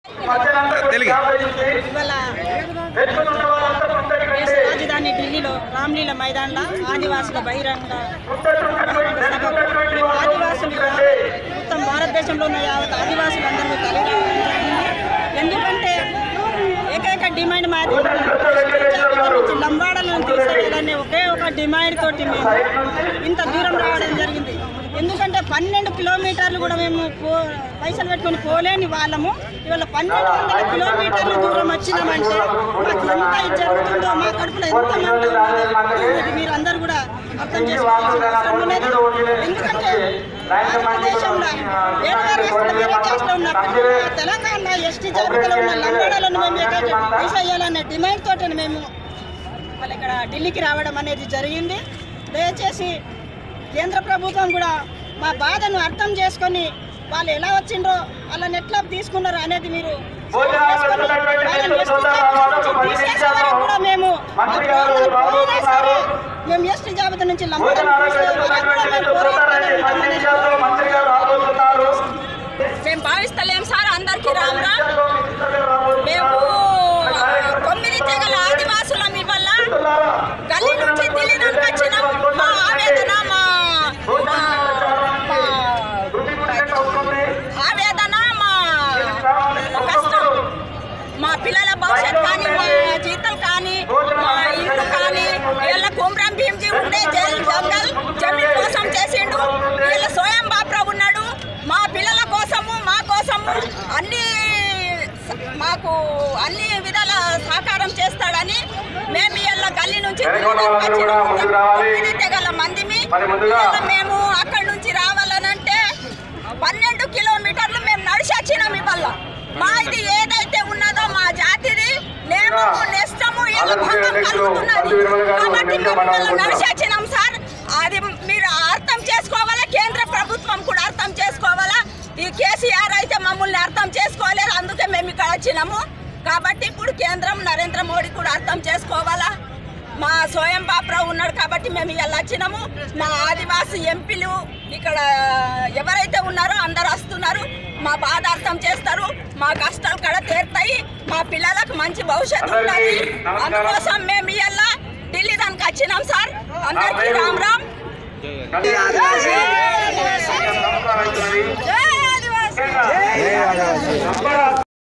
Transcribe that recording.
తెలుగు ఇవాళ దేశ రాజధాని ఢిల్లీలో రామ్లీల మైదాన్లో ఆదివాసుల బహిరంగ సభకు ఆదివాసులు మొత్తం భారతదేశంలో ఉన్న యావత్ ఆదివాసులు అందరూ కలిగి ఎందుకంటే ఏకైక డిమాండ్ మాది లంబాడలను తీసేయాలనే ఒకే ఒక డిమాండ్ తోటి మేము ఇంత దూరం రావడం జరిగింది ఎందుకంటే పన్నెండు కిలోమీటర్లు కూడా మేము పో పైసలు పెట్టుకొని పోలేని వాళ్ళము ఇవాళ పన్నెండు వందల కిలోమీటర్లు దూరం వచ్చినామంటే మాకు ఎంత ఇది జరుగుతుందో మా కడుపులో ఎంత మంట ఉన్నదో ఇది మీరు అందరూ కూడా అర్థం చేసుకోవాల్సిన అవసరం ఉన్నది ఎందుకంటే భారతదేశంలో వేరే వేరే రాష్ట్రాల వేరే క్యాస్ట్లో ఉన్న తెలంగాణ ఎస్టీ జాబితాలో ఉన్న లంబాడాలను మేము ఏకైక తీసేయాలనే డిమాండ్ తోటి మేము వాళ్ళు ఇక్కడ ఢిల్లీకి రావడం అనేది జరిగింది దయచేసి కేంద్ర ప్రభుత్వం కూడా మా బాధను అర్థం చేసుకొని వాళ్ళు ఎలా వచ్చిండ్రో వాళ్ళని ఎట్లా తీసుకున్నారు అనేది మీరు చేసుకొని వాళ్ళని ఎస్టీ జాబితా నుంచి తీసేసే వరకు కూడా మేము మా ప్రాణాలు పోయినా సరే మేము ఎస్టీ జాబితా నుంచి లంబాడని తీసే వరకు కూడా మేము పోరాడుతూనే ఉంటామని మేము భావిస్తలేం సార్ అందరికీ రామ్ రామ్ మేము తొమ్మిది తెగల ఆదివాసులం ఇవల్ల గల్లీ నుంచి ఢిల్లీ నుంచి వచ్చినాం మా ఆవేదన మా మా- మా ఆవేదన మా కష్టం మా పిల్లల భవిష్యత్ కానీ మా జీతాలు కానీ మా ఇల్లు కానీ వీళ్ళ కుమ్రం భీమ్జీ ఉండే జైలు జంగల్ జమీన్ కోసం చేసిండు వీళ్ళ స్వయం బాప్రావు ఉన్నాడు మా పిల్లల కోసము మా కోసము అన్ని స- మాకు అన్ని విధాల సహకారం చేస్తాడని మేము వీళ్ళ గల్లీ నుంచి తొమ్మిది తెగల మందిమి ఇవాళ మేము అక్కడి నుంచి రావాలనంటే పన్నెండు కిలోమీటర్లు మేము నడిచి వచ్చినాం ఇవాళ మా ఇది ఏదైతే ఉన్నదో మా జాతిది నేమము నెష్టము వీళ్ళ భంగం కలుగుతున్నది కాబట్టి మేము ఇవాళ నడిచి వచ్చినాం సార్ అది మీరు అర్థం చేసుకోవాలా కేంద్ర ప్రభుత్వం కూడా అర్థం చేసుకోవాలా ఈ కేసీఆర్ అయితే మమ్మల్ని అర్థం చేసుకోలేదు అందుకే మేము ఇక్కడ వచ్చినాము కాబట్టి ఇప్పుడు కేంద్రం నరేంద్ర మోడీ కూడా అర్థం చేసుకోవాలా మా స్వయం బాపురావు ఉన్నాడు కాబట్టి మేము ఇలా వచ్చినాము మా ఆదివాసి ఎంపీలు ఇక్కడ ఎవరైతే ఉన్నారో అందరు వస్తున్నారు మా బాధ అర్థం చేస్తారు మా కష్టాలు కూడా తీరుతాయి మా పిల్లలకు మంచి భవిష్యత్తు ఉంటుంది అందుకోసం మేము ఇలా ఢిల్లీ దానికి వచ్చినాం సార్ అందరికీ రామ్ రామ్ జై ఆదివాసి